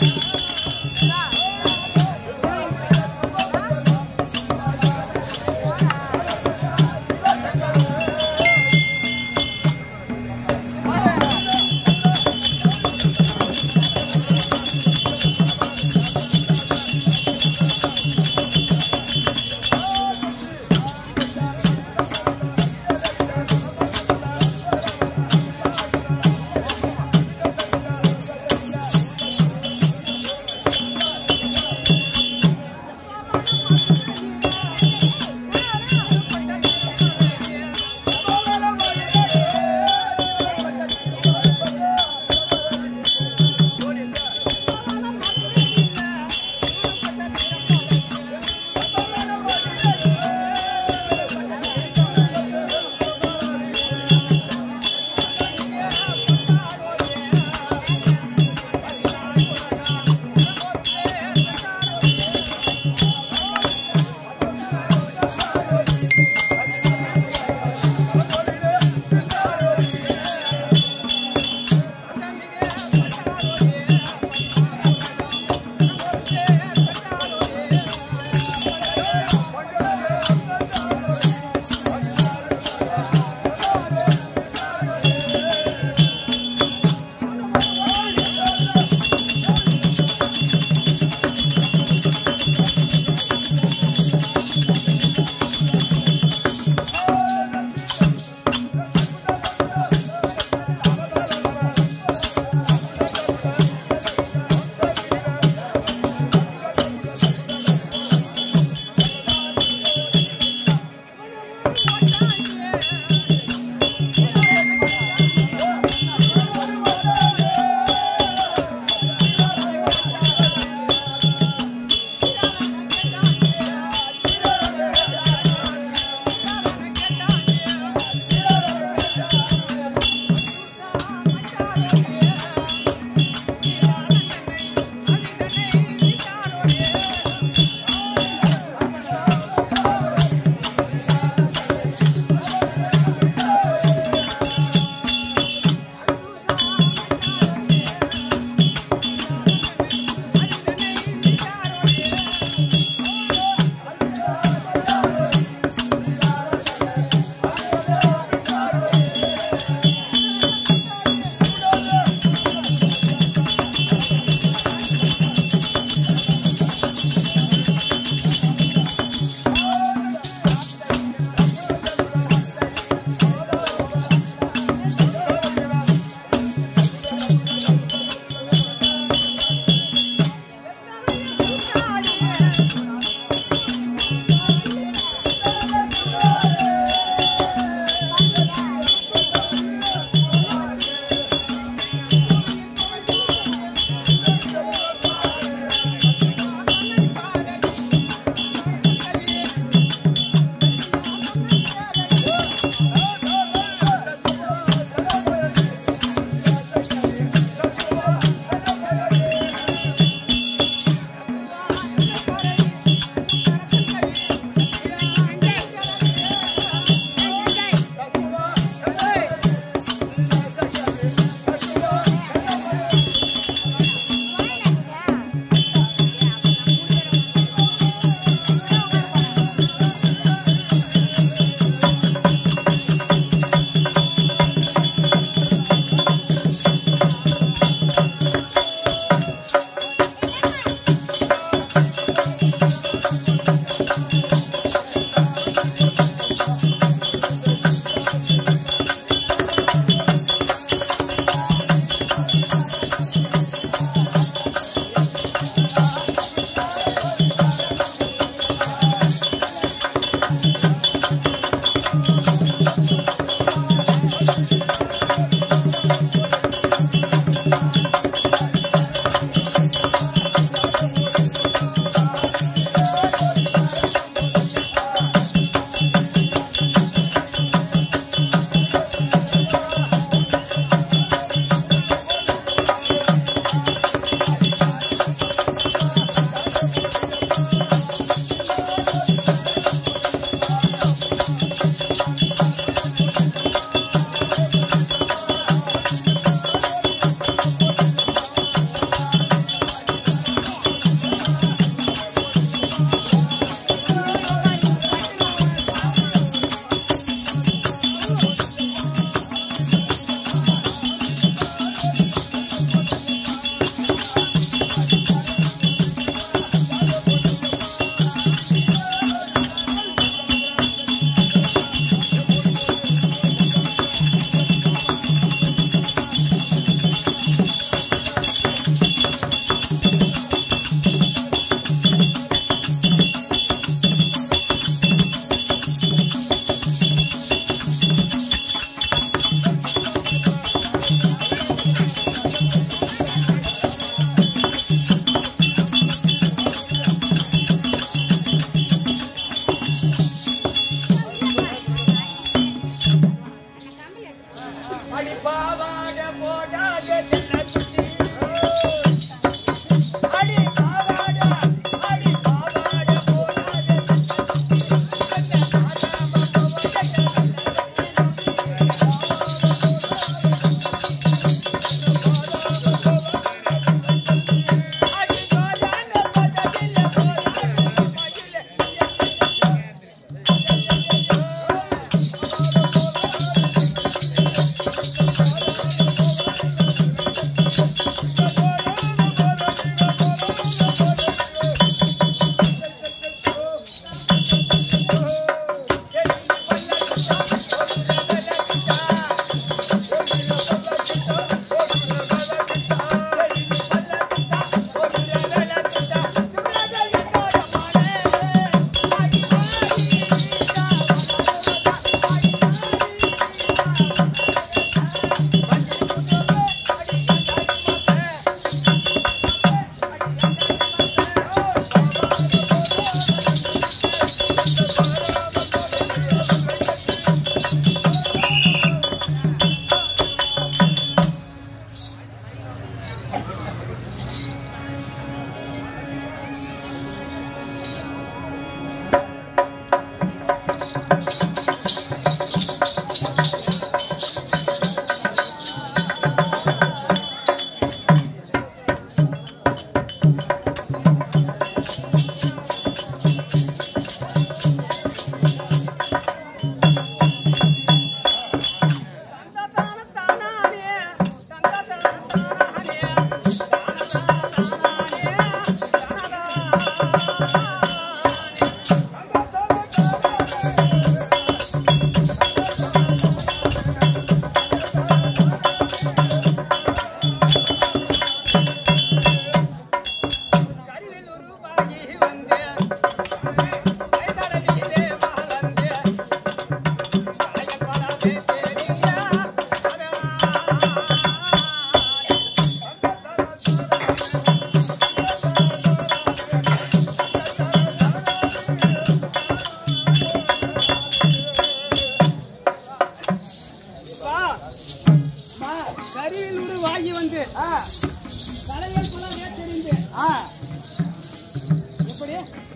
ஆ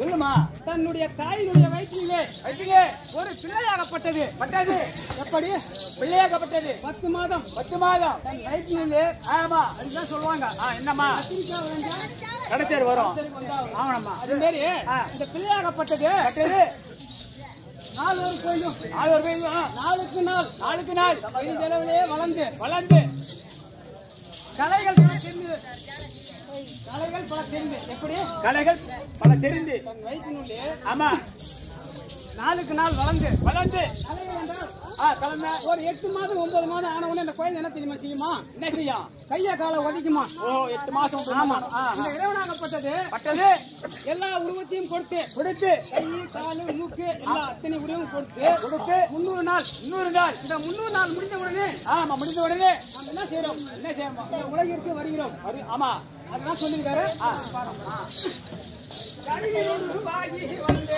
சொல்லுமா தன்னுடைய தாயினுடைய வயிற்றிலே வச்சுங்க ஒரு பிள்ளையாகப்பட்டது பட்டது எப்படி பிள்ளையாக்கப்பட்டது பத்து மாதம் பத்து மாதம் தன் வயிற்றிலே ஆமா அதுதான் சொல்லுவாங்க ஆ, என்னம்மா கத்திரிக்காய் விளைஞ்சா கடத்தேர் வரும் சரி வந்தாகும். ஆமாம்மா அது மாரி ஆ. இந்த பிள்ளையாகப்பட்டது பட்டது நாலு ஒரு கோயிலும் நாலு ஒரு பேர் நாளுக்கு நாள் நாளுக்கு நாள் பெரிதளவிலே வளர்ந்து வளர்ந்து கலைகள் பல தெரிந்து கலைகள் பல தெரிந்து எப்படி கலைகள் பல தெரிந்து தன் வயிற்றினுள்ளே ஆமா நாளுக்கு நாள் வளர்ந்து வளர்ந்து கலைகள் என்றால் ஆ கிளம்ப ஒரு எட்டு மாதம் ஒன்பது மாதம் ஆன உடனே அந்த கோயில் என்ன தெரியுமா செய்யுமா என்ன செய்யும் கைய காலை ஒடிக்குமா ஓ எட்டு மாசம் ஒன்பது ஆமா மாசம். ஆ, இந்த ஆ. இறைவனாகப்பட்டது பட்டது எல்லா உருவத்தையும் கொடுத்து கொடுத்து கை காலு மூக்கு எல்லா அத்தனை உருவம் கொடுத்து கொடுத்து முன்னூறு நாள் இன்னொரு நாள் இந்த முன்னூறு நாள் முடிந்த உடனே ஆமா முடிந்த உடனே நாம் என்ன செய்யறோம் என்ன செய்யணும் இந்த உலகிற்கு வருகிறோம் வரு- ஆமா அதெல்லாம் சொல்லியிருக்காரு ஆ. கருவியோடு உருவாகி வந்து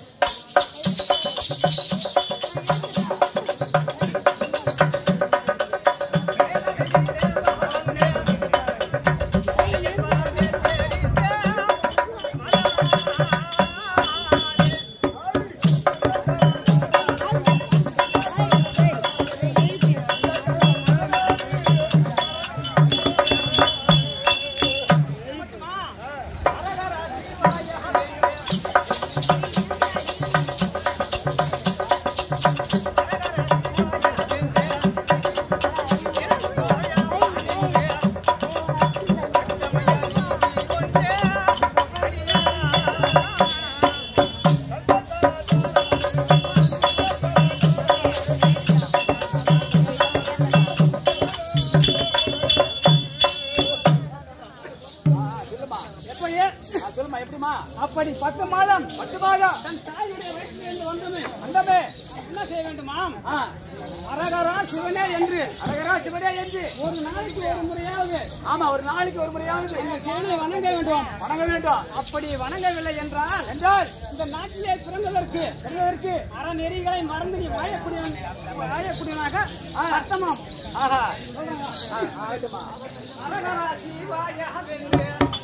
எப்படி ஆ, சொல்லுமா எப்படிமா அப்படி பத்து மாதம் பத்து மாதம் தன் தாயுடைய வயிற்றிலிருந்து வந்தமே வந்தமே என்ன செய்ய வேண்டுமாம் ஆ அரகரா சிவனே என்று அழகரா சிவனே என்று ஒரு நாளைக்கு ஒரு முறையாவது ஆமா ஒரு நாளைக்கு ஒரு முறையாவது இந்த சிவனை வணங்க வேண்டும் வணங்க வேண்டும் அப்படி வணங்கவில்லை என்றால் என்றால் இந்த நாட்டிலே பிறந்ததற்கு பெரியவருக்கு அறநெறிகளை மறந்து நீ வாயக்கூடியவன் வாயக்கூடியவனாக அர்த்தமாம் ஆஹா ஆ, ஆகட்டுமா அரகரா சிவாய வென்று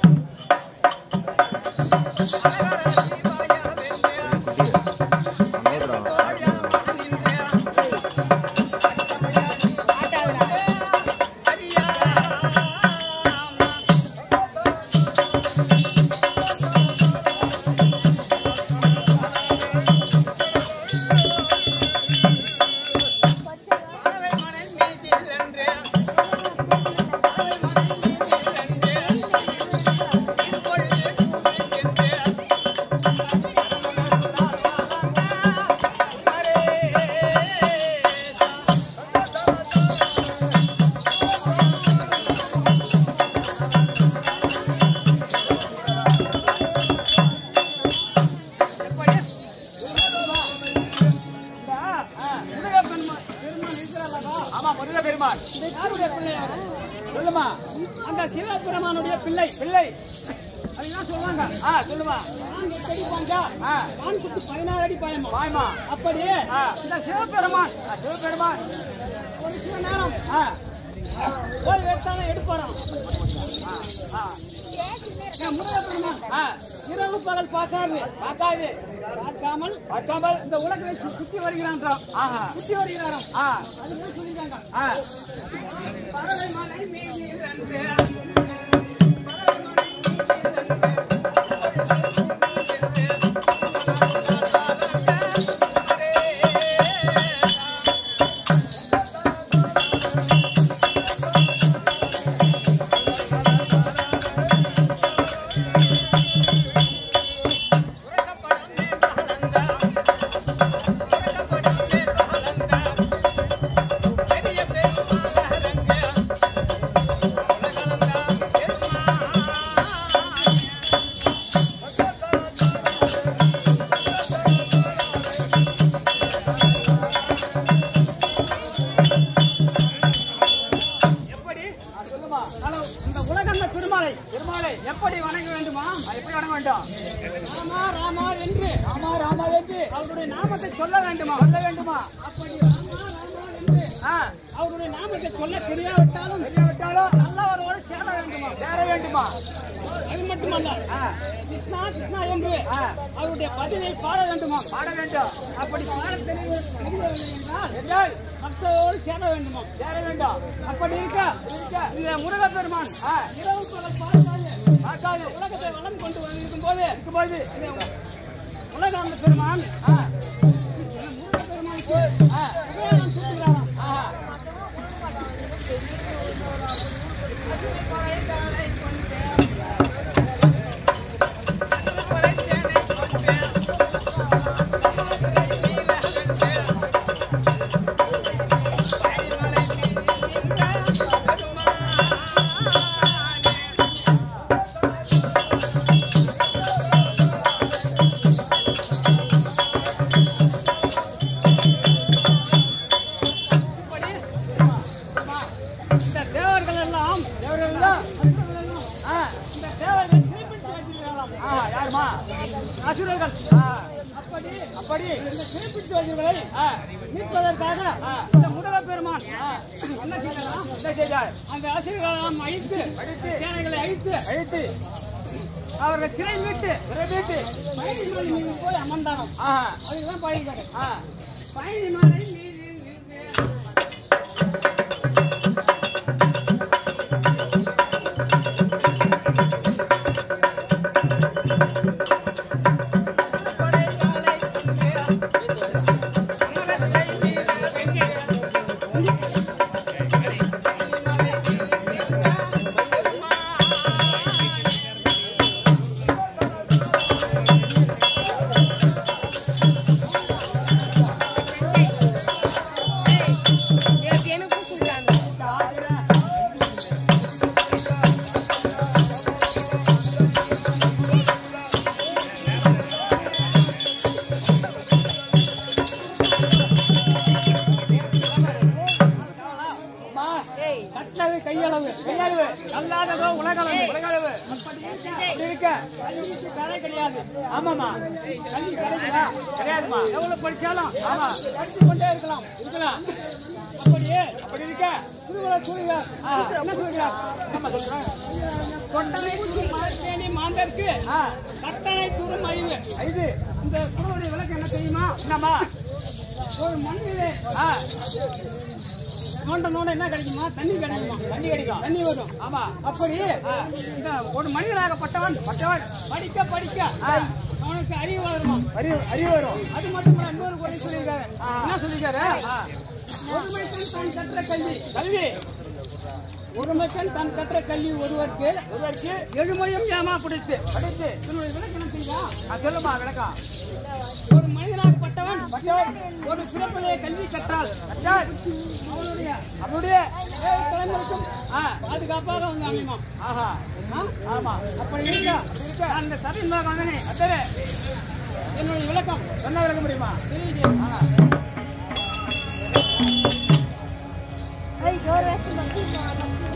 ஆமா முருக பெருமாள் சொல்லுமா அந்த சிவபெருமானுடைய பிள்ளை பிள்ளை அதுதான் சொல்லுவாங்க ஆ சொல்லுமா ஆண் எட்டு அடி பாஞ்சா ஆ ஆண் குத்து பதினாறு அடி பாயமா வாய்மா அப்படியே ஆ. இந்த சிவபெருமான் ஆ, சிவபெருமான் ஒரு சில நேரம் ஆ போய் வைத்தாலும் எடுப்பாராம் ஆ என் முருகப்பெருமான் ஆ இரவு பகல் பார்க்காது பார்க்காது பார்க்காமல் பார்க்காமல் இந்த உலகத்தை சு- சுத்தி வருகிறான்றாம் ஆஹா சுத்தி வருகிறாராம் ஆ அது போய் சொல்லிட்டாங்க ஆ பறவை மலை மீது இரண்டு. எப்படி ஆ, சொல்லுமா ஹலோ, இந்த உலகந்த பெருமாளை பெருமாளை எப்படி வணங்க வேண்டுமா ஆ, எப்படி வணங்க வேண்டும் ராமா ராமா என்று ராமா ராமா என்று அவருடைய நாமத்தை சொல்ல வேண்டுமா சொல்ல வேண்டுமா அப்படி ராமா ராமா என்று ஆ அவருடைய நாமத்தை சொல்ல தெரியாவிட்டாலும் தெரியாவிட்டாலும் நல்லவரோடு சேர வேண்டுமா சேர வேண்டுமா அது மட்டுமல்ல ஆ, கிருஷ்ணா கிருஷ்ணா என்று ஆ. அவருடைய பதிலை பாட வேண்டுமா பாட வேண்டும் அப்படி பாட தெரியவில்லை என்றால் என்றால் பக்தரோடு சேர வேண்டுமா சேர வேண்டும் அப்படி இருக்க இருக்க. இந்த முருகப்பெருமான் ஆ, இரவு பகல் பார்க்காது பார்க்காது உலகத்தை வளம் கொண்டு இருக்கும் போது இருக்கும்போது உலகாந்த பெருமான் ஆ, இந்த முருகப்பெருமானுக்கு ஆ, உபயோகம் சூட்டுகிறாராம் ஆஹா. இந்த தேவர்கள் எல்லாம் தேவர்கள் தான். ஆ, இந்த தேவர்கள் சிறைப்பிடித்து வைத்திருக்கிறாராம் ஆஹா, யாரும்மா? அசுரர்கள் ஆ, அப்படி அப்படி இந்த சிறைப்பிடித்து வைத்தவர்களை ஆ, மீட்பதற்காக ஆ. இந்த முருகப்பெருமான் என்ன செய்யலாம் என்ன செய்தார் அந்த அசுரர்களெல்லாம் அழித்து அழித்து. சேனைகளை அழித்து அழைத்து அவர்கள் சிறை மீட்டு விரைவிட்டு பயணி மலை மீது போய் அமர்ந்தாராம் ஆஹா, அதுதான் பாடியிருக்காரு ஆ, பயணி மலை மீது நின்று எனக்கும் சொல்றாங்க அம்மா, ஏய் கட்டது கையளவு கையளவு, கல்லாததோ உலகளவு உலகளவு. செஞ்சே அப்படி இருக்க கல்விக்கு கலை கிடையாது ஆமாம்மா கல்வி கிடைக்குதா கிடையாதுமா எவ்வளவு படிச்சாலும் ஆமா. படித்து கொண்டே இருக்கலாம் இருக்கலாம் அப்படியே அப்படி இருக்க திருவிழா கூறுகிறார் என்ன கூறுகிறார் நம்ம சொல்றோம் கொட்டனை கூறும் மார்க்கேணி மாந்தருக்கு ஆ, கட்டணை கூறும் அறிவு ஐந்து இந்த குருவுடைய விளக்கு என்ன தெரியுமா என்னம்மா ஒரு மண்ணிலே ஆ, நோண்ட நோண்ட என்ன கிடைக்குமா தண்ணி கிடைக்குமா தண்ணி கிடைக்கும் தண்ணி வரும் ஆமா அப்படி இந்த ஒரு மனிதனாகப்பட்டவன் பட்டவன் படிக்க படிக்க அவனுக்கு அறிவு வளருமா அறிவு அறிவு வரும் அது மட்டும் இல்ல இன்னொரு குறை சொல்லியிருக்காரு ஆ. என்ன சொல்லியிருக்காரு ஆ, ஒருமைக்கண் தான் கற்ற கல்வி கல்வி ஒருமைக்கண் தான் கற்ற கல்வி ஒருவருக்கு ஒருவருக்கு எழுமையும் ஏமா பிடித்து படித்து இதனுடைய விளக்கணம் தெரியுமா ஆ, சொல்லுமா விளக்கம் ஒரு மனிதனாகப்பட்டவன் ஒரு சிறப்பிலே கல்வி கற்றால் கற்றால் அவனுடைய அவனுடைய ஏழு தலைமுறைக்கும் ஆ, பாதுகாப்பாக வந்து அமையுமாம் ஆஹா ஆ? ஆமா அப்படி இருக்க அந்த சபையின் மகனே அத்தனை என்னுடைய விளக்கம் சொன்ன விளக்க முடியுமா தெரியுது ஆ, ஏய் ஜோர் வேசி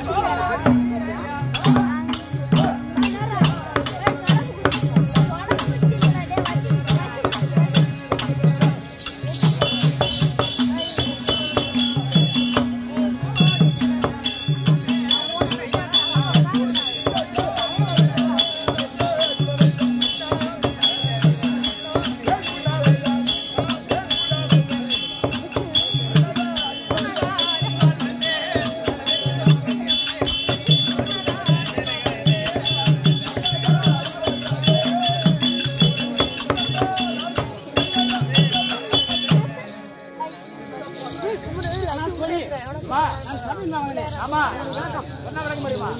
நான் சொல்லி அம்மா, நான் சபையின் மகனே ஆமா சொன்ன விளக்க முடியுமா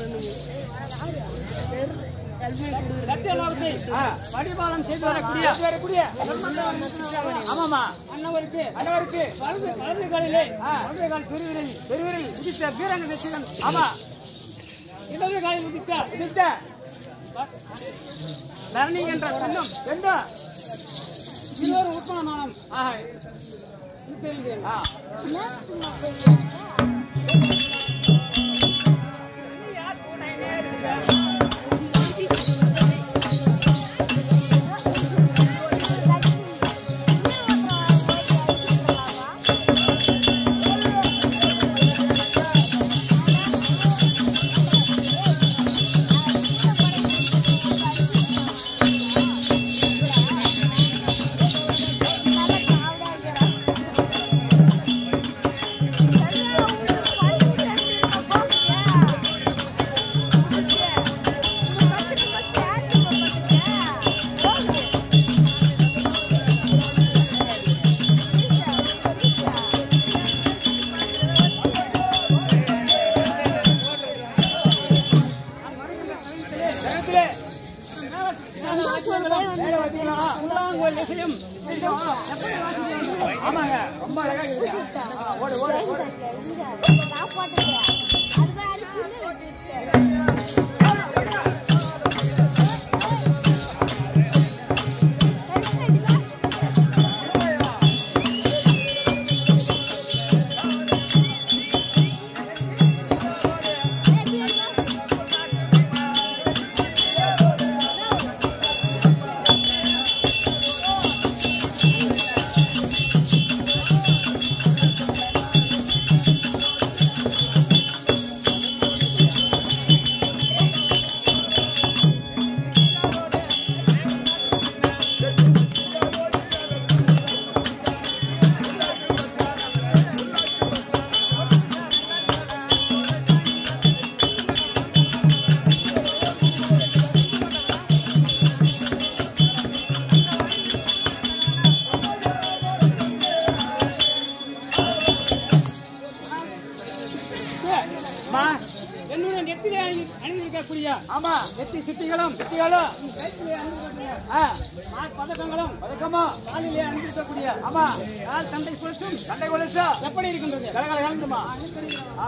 சத்தியலோகத்தை ஆ, பரிபாலனம் செய்து வரக்கூடிய இது வரக்கூடிய ஆமாமா அண்ணவருக்கு அனைவருக்கு வலது வலதுகளிலே ஆ. வலது கால் பெருவிரல் பெருவிரல் உதித்த வீரங்க நெச்சிகன் ஆமா இடது காலில் உதித்த இதுத்த தரணி என்ற பெண்ணும் எந்த இன்னொரு உத்தமமானம் ஆஹா இருக்கிறேன் ஆ ஆ மேல வச்சீங்களா? புல்லாங்குழல் இசையும் ஆமாங்க ரொம்ப அழகா இருக்குது ஆ, ஓடு ஓடு ஓடு நான் போட்டது அது மாதிரி புல்லு வெட்டிட்டு அம்மா என்னுடைய நெத்திலே அணி அணிந்திருக்கக்கூடிய ஆமா நெத்தி சுட்டிகளும் குட்டிகளும் கைத்திலே அணிந்திருக்கக்கூடிய ஆ, நாற் பதக்கங்களும் வணக்கம்மா காலிலே அணிந்திருக்கக்கூடிய ஆமா கால் தண்டை கொலுசும் சண்டை கொலுசா எப்படி இருக்கின்றது கலகல கலந்துமா ஆ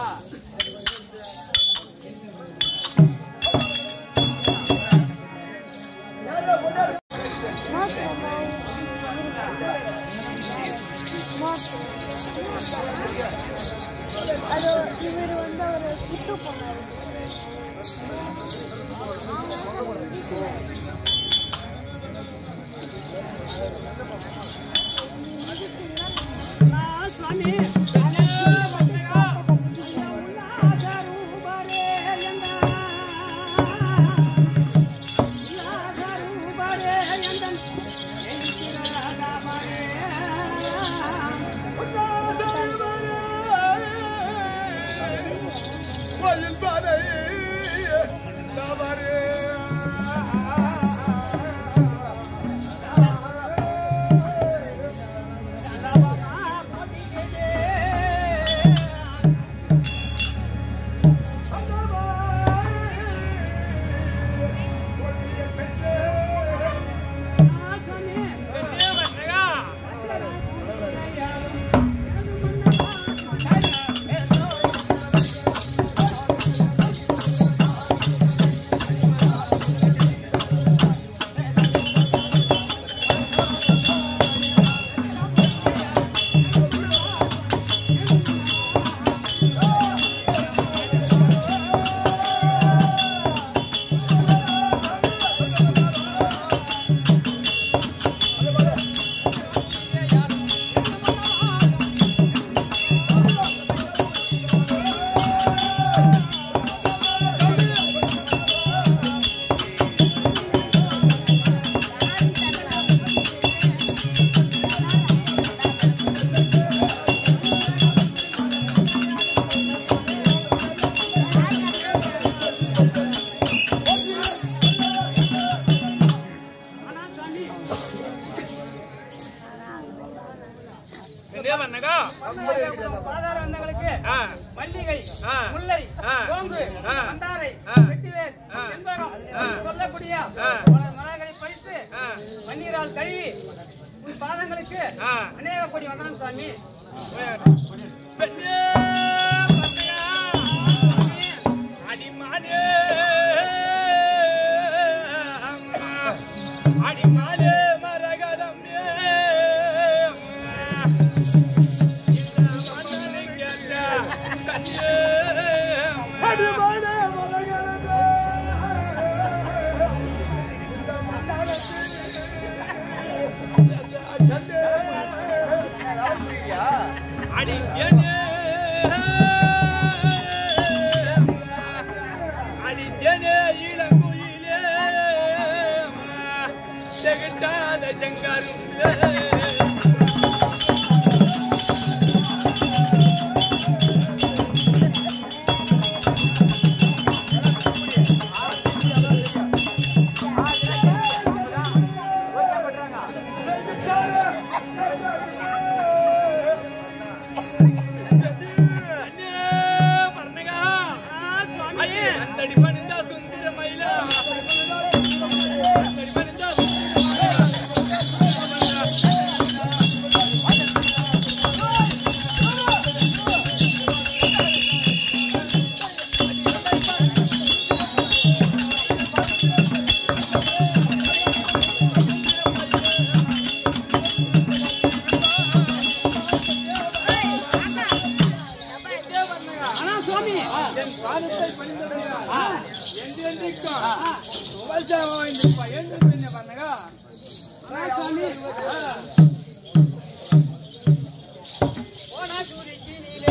அது இவர் வந்து ஒரு குட்டு போனாரு நான் சுவாமி பாதார வந்தங்களுக்கு மல்லிகை முல்லை சோங்கு மந்தாரை வெட்டிவேல் செண்பகம் சொல்லக்கூடிய பல மலர்களை பறித்து மண்ணீரால் கழுவி உன் பாதங்களுக்கு அநேக கோடி வந்தனம் சாமி அடிமாலே மரகதம் அடிமாலே அடிக்கனே அடிக்கனே இளங்குயிலே செகுட்டாத செங்காரும் மரணகா சுவாமி அந்தடி பணிந்தா சுந்தர மயிலா பைசாவா இந்த பையன் என்ன பண்ணுங்க போனா சுருக்கினிலே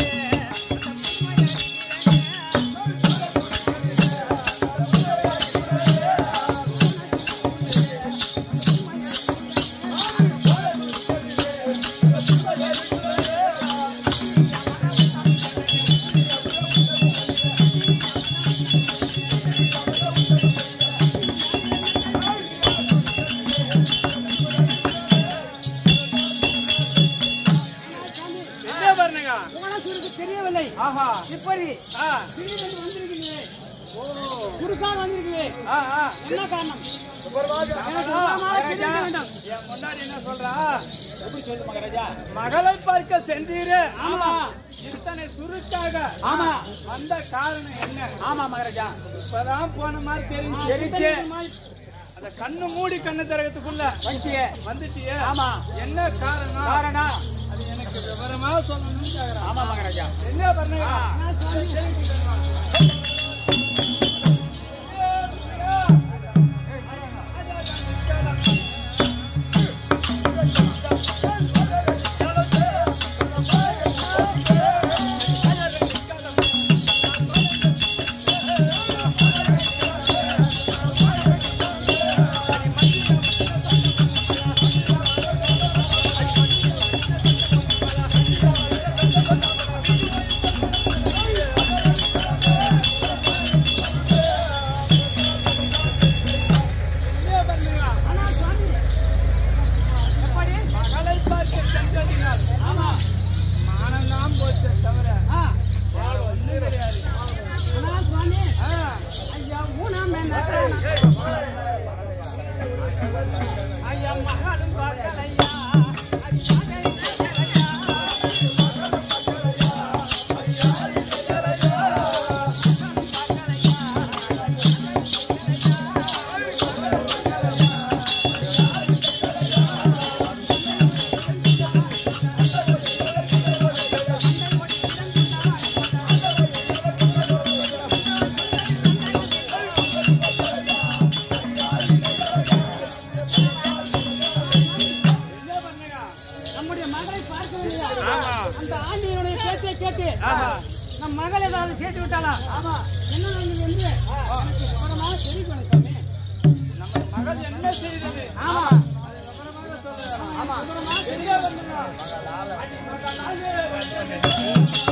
என்ன பண்ணுங்க போனா சுருக்கு தெரியவில்லை ஆஹா இப்படி ஆ திடீரென்று வந்திருக்கிறீர்களே குறுக்காக வந்திருக்கிறீர்களே ஆ ஆ என்ன காரணம் எனக்கு சுத்தமாக தெரிவிக்க வேண்டாம். என் முன்னாடி என்ன சொல்றா எப்படி சொல்லு மகராஜா மகளை பார்க்க சென்றீரே ஆமா. இத்தனை சுருக்காக ஆமா. வந்த காரணம் என்ன ஆமா மகாராஜா இப்பதான் போன மாதிரி தெரிஞ்சு தெரிஞ்சு அந்த கண்ணு மூடி கண்ணு திறகத்துக்குள்ள வந்துட்டியே வந்துட்டியே ஆமா. என்ன காரணம் காரணம் அது எனக்கு விவரமா சொல்லணும்னு கேக்குறேன். ஆமா மகாராஜா என்ன பண்ணுங்க என்ன பண்ணுங்க மகளை பார்க்க சென்றதினால் ஆமா மானம்தான் போச்சு தவிர ஆ வேற ஒண்ணும் கிடையாது ஆனா சுவாமி ஆ, ஐயா ஊனாம் என்ன ஐயா மகளும் பார்க்கலையா என்ன பண்ணுங்க நம்முடைய மகளை பார்க்கவில்லையா ஆமா. அந்த ஆண்டியனுடைய பேச்சை கேட்டு ஆஹா. நம் மகள் ஏதாவது சேர்த்து விட்டாளா ஆமா என்ன நடந்தது என்று அப்புறமா தெரிவிக்கணும் சாமி நம்ம மகள் என்ன செய்தது ஆமா அது விவரமாக சொல்றேன். ஆமா என்ன பண்ணுங்க அடி மகனாலே வந்தது.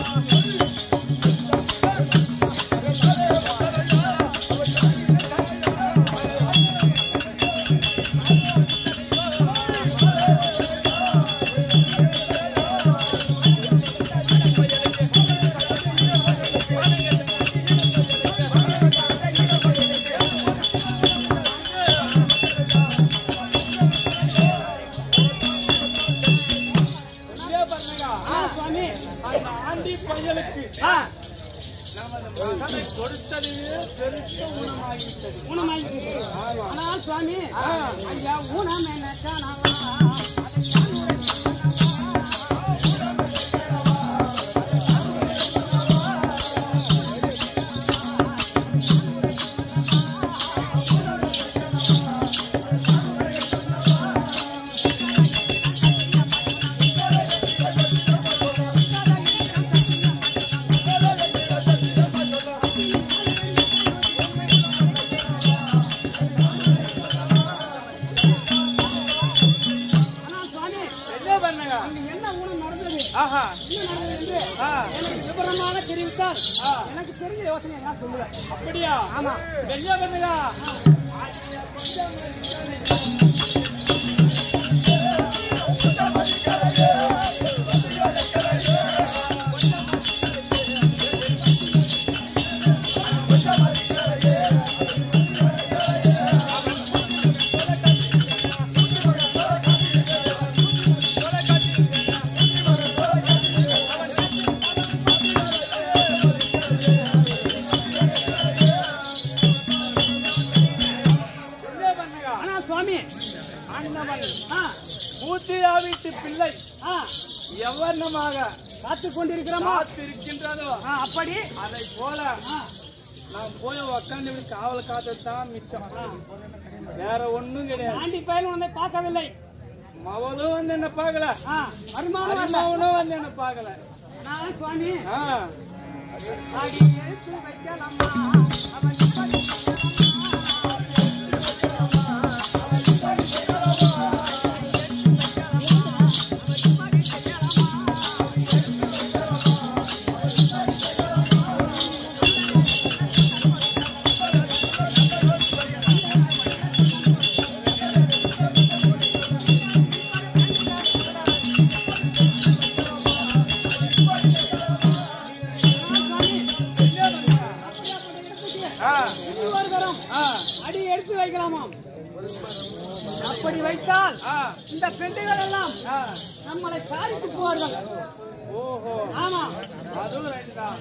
என்ன பண்ணுங்க ஆ சுவாமி அந்த ஆண்டி பையலுக்கு ஆ நமது மகனை கொடுத்ததையே பெருத்த குணமாகிவிட்டது ஊனமாயிருக்கு ஆனால் சுவாமி ஐயா ஊனம் என்ன காணாமா ஆனால் சுவாமி என்ன பண்ணுங்க அங்க என்ன ஊனம் நடந்தது ஆஹா என்ன நடந்தது என்று ஆ, எனக்கு விவரமாக தெரிவித்தால் ஆ. எனக்கு தெரிஞ்ச யோசனை எல்லாம் சொல்லுவேன் அப்படியா ஆமா. என்ன பண்ணுங்க என்ன பண்ணுங்க ஆனா சுவாமி அண்ணவன் ஆ பூத்தியா வீட்டு பிள்ளை ஆ எவர்ணமாக காத்து கொண்டிருக்கிறோமா காத்திருக்கின்றதோ ஆ, அப்படி அதை போல ஆ, நான் போய் உக்காந்து இப்படி காவல் காத்தது தான் மிச்சம் வேற ஒண்ணும் கிடையாது ஆண்டி பயல் உன்னை பார்க்கவில்லை மவளும் வந்து என்ன பார்க்கல ஆ, வருமானம் வரல. அருமாவனும் வந்து என்ன பார்க்கல நான் சுவாமி ஆ ஆடி எடுத்து வைக்கலாமா அவன் இப்படி ஆ வருகிறோம் ஆ அடி எடுத்து வைக்கலாமாம் அப்படி வைத்தால் ஆ இந்த பெண்கள் எல்லாம் ஆ நம்மளை காரித்து போவார்கள் ஓஹோ ஆமா அதுவும் ரைட் தான்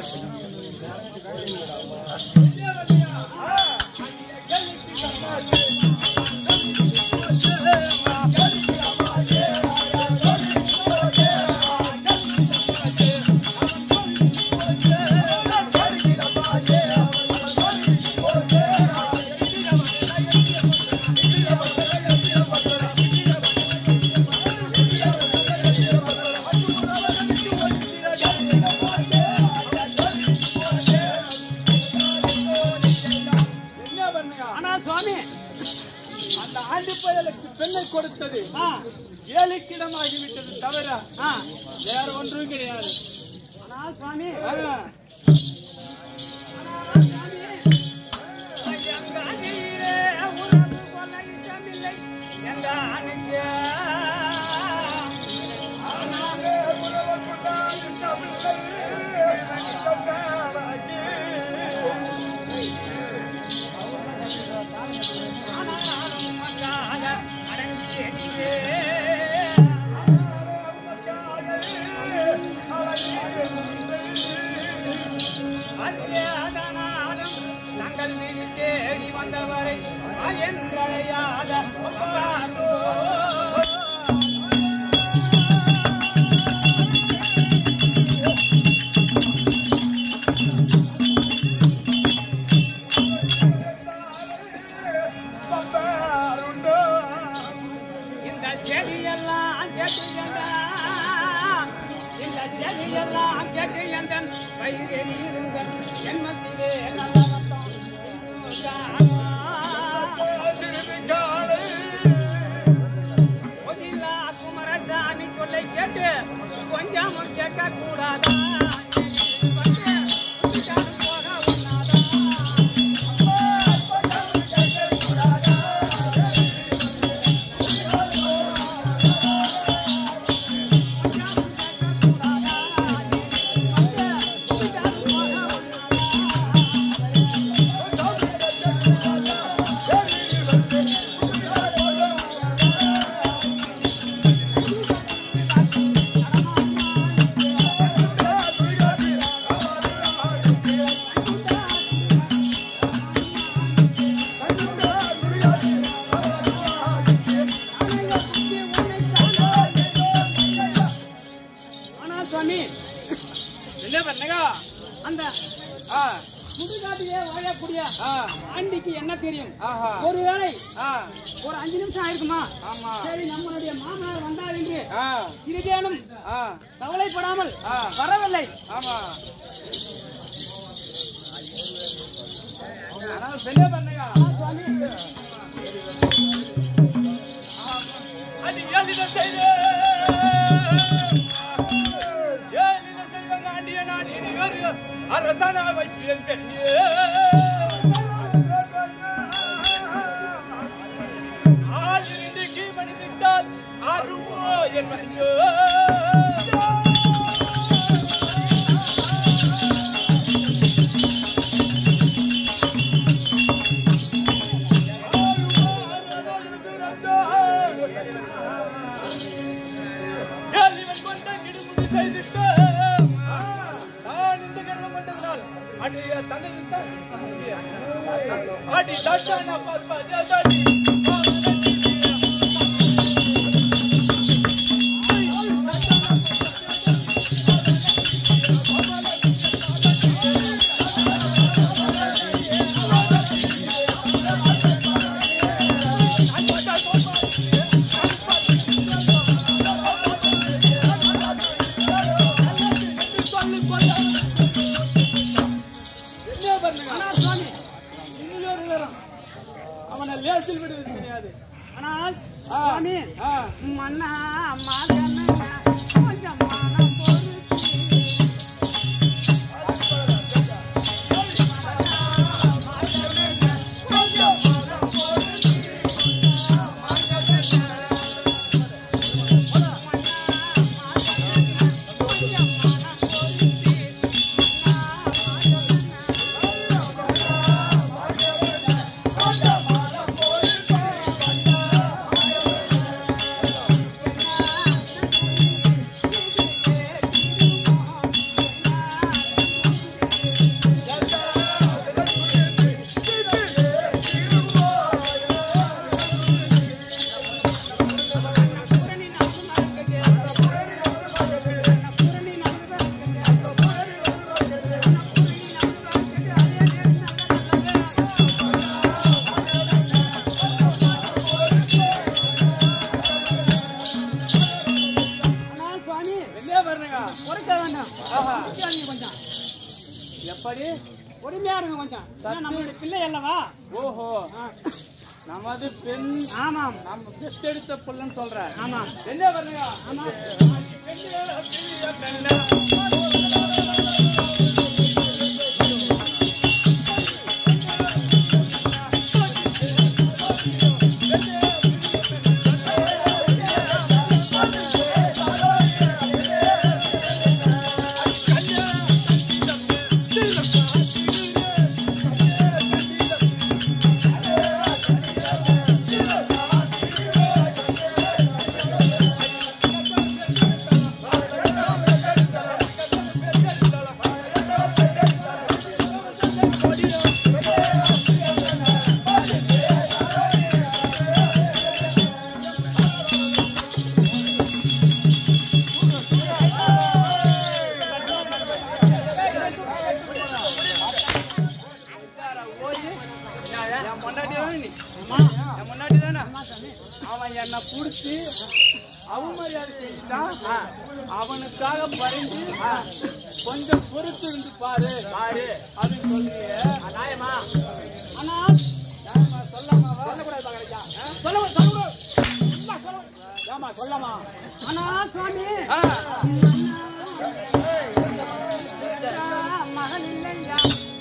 என்ன பண்ணுங்க ஆனால் சுவாமி அந்த ஆண்டி பயலுக்கு பெண்ணை கொடுத்தது ஆ ஏழைக்கிடமாகிவிட்டது தவிர ஆ வேற ஒன்றும் கிடையாது ஆனால் சுவாமி ஆ. எங்கானிலே உறவு கொள்ள இஷ்டமில்லை எங்கானுக்கு ஆனாலும் மங்காத அடங்கியே அறியாதனாலும் தங்கள் மீது தேடி வந்தவரை என்றழையாத அப்பாரோ. இந்த செடியெல்லாம் கேட்டு எல்லாம் இந்த செடியெல்லாம் கேட்டு எந்தன் வயிறில் இருந்த ஜென்மத்திலே நல்ல ரத்தம் பொதிலா குமரசாமி சொல்லை கேட்டு கொஞ்சம் கேட்க கூடாதா போக உண்ணாதா ஆனா சுவாமி என்ன பண்ணுங்க அந்த ஆ சுடுகாட்டிலே வாழக்கூடிய ஆ ஆண்டிக்கு என்ன தெரியும் ஆஹா ஒருவேளை ஆ ஒரு அஞ்சு நிமிஷம் ஆயிருக்குமா ஆமா சரி நம்மளுடைய மாமனார் வந்தார் என்று ஆ சிறிதேனும் ஆ கவலைப்படாமல் ஆ. வரவில்லை வரவில்லை ஆமா ஆனால் என்ன பண்ணுங்க சுவாமி அது ஏழின செய்த ஏழின செய்த நாட்டிய நான் இனி ஒரு அரசனா வைப்பேன் பெண்ணே ஆளிருந்து கீழ்மணித்தால் அருமோ என் மணியோ கேள்விவன் கொண்ட கிடுமுடி செய்திட்டு நான் இந்த கர்மம் கொண்டதனால் அடிய தந்தையின் அடி தட்டான பார்ப்பாடி ஆ லேசில் விடுவது கிடையாது ஆனால் ஆ. சுவாமி ஆ. மன்னா மகன் கொஞ்சம் மனம் பொறுத்து ஆனால் சுவாமி என்ன பண்ணுங்க பொறுக்க வேண்டாம் பொறுக்காதீங்க கொஞ்சம் எப்படி பொறுமையா இருங்க கொஞ்சம் ஏன்னா நம்மளுடைய பிள்ளை அல்லவா ஓஹோ நமது பெண் ஆமாம் நம்ம பெத்தெடுத்த புள்ளன்னு சொல்ற ஆமாம் என்ன பண்ணுங்க ஆமாம் என் பொண்டாட்டி தானே நீ ஆமா என் பொண்டாட்டி தானே ஆமா சாமி அவன் என்ன புடிச்சு அவமரியாதை செஞ்சுட்டான் அவனுக்காக பறிஞ்சு கொஞ்சம் பொறுத்து இருந்து பாரு பாரு அப்படின்னு சொல்றியே நியாயமா ஆனால் நியாயமா சொல்லாமாவா சொல்லக்கூடாது பாக்கலையா சொல்ல சொல்ல ஏமா சொல்லாமா ஆனால் சுவாமி ஆ, மகன் இல்லையா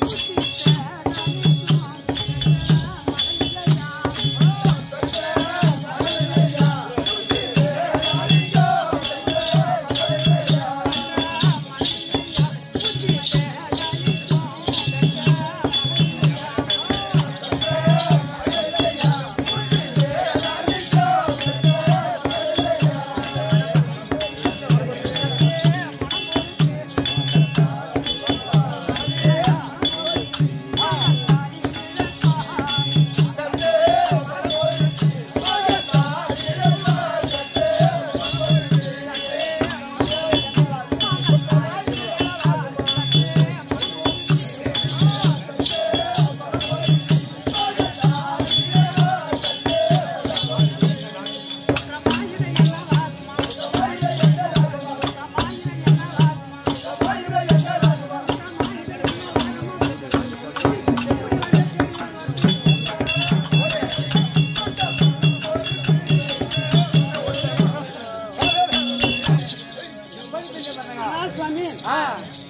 ஆனால் சுவாமி ஆ.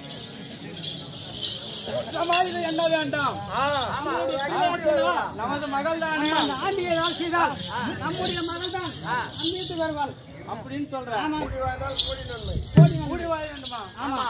இந்த மாதிரி என்ன வேண்டாம் நமது மகள் தானே அந்த ஆண்டியை தான் செய்தால் நம்முடைய மகள் தான் நம் வீட்டு வருவாள் அப்படின்னு சொல்ற ஆமா. கூடி வாழ வேண்டுமா ஆமா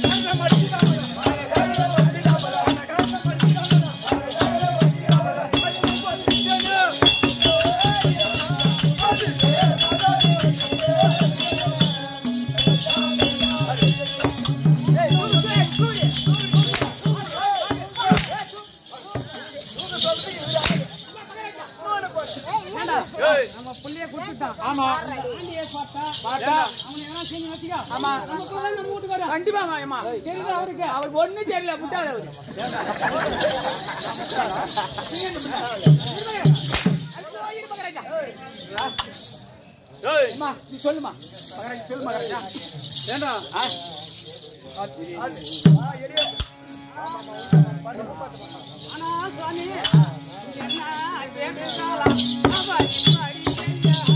ஆ விட்டுட்டான். ஆமா ஆண்டியை பார்த்தா, பார்த்தா அவனை எல்லாம் செஞ்சு வச்சுக்க. ஆமா. நமக்குள்ள நம்ம வீட்டுக்காரன். கண்டிப்பா மாயமா தெரியுதா அவருக்கு? அவருக்கு ஒண்ணும் தெரியல முட்டாள் அவரு ஏய், அம்மா நீ சொல்லுமா மகராஜ் சொல்லு மகராஜா ஏண்டா ஆ? ஆனா சுவாமி, என்ன கேட்டாலாம், அவள் இப்படி செஞ்சா.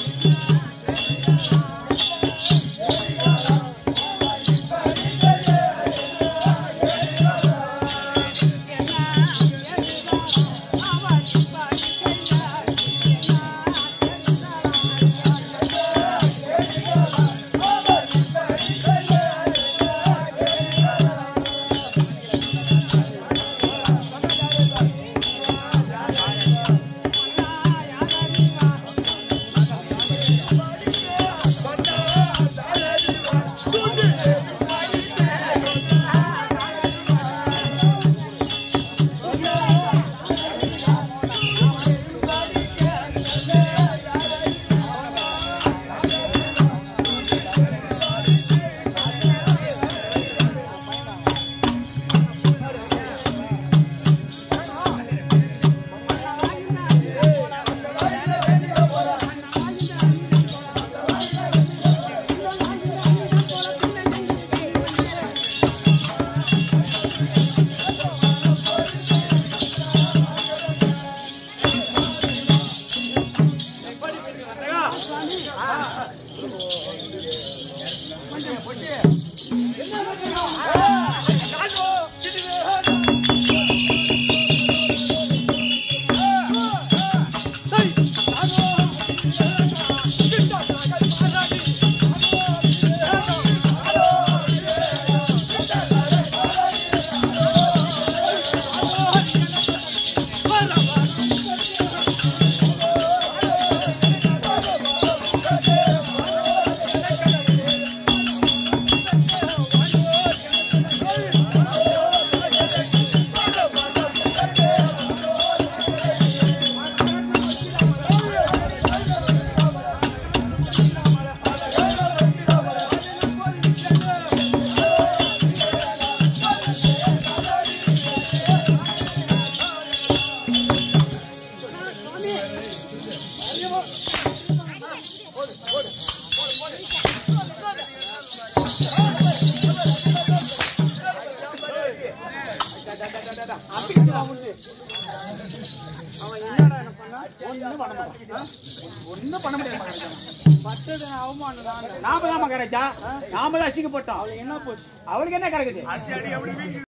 அவன் என்னடா என்ன பண்ணா ஒண்ணும் பண்ண மாட்டான் ஒண்ணும் பண்ண முடியாது மகாராஜா பட்டது அவமானம் தான் நாம தான் மகாராஜா நாம தான் அசிங்கப்பட்டோம் என்ன போச்சு அவளுக்கு என்ன கிடக்குது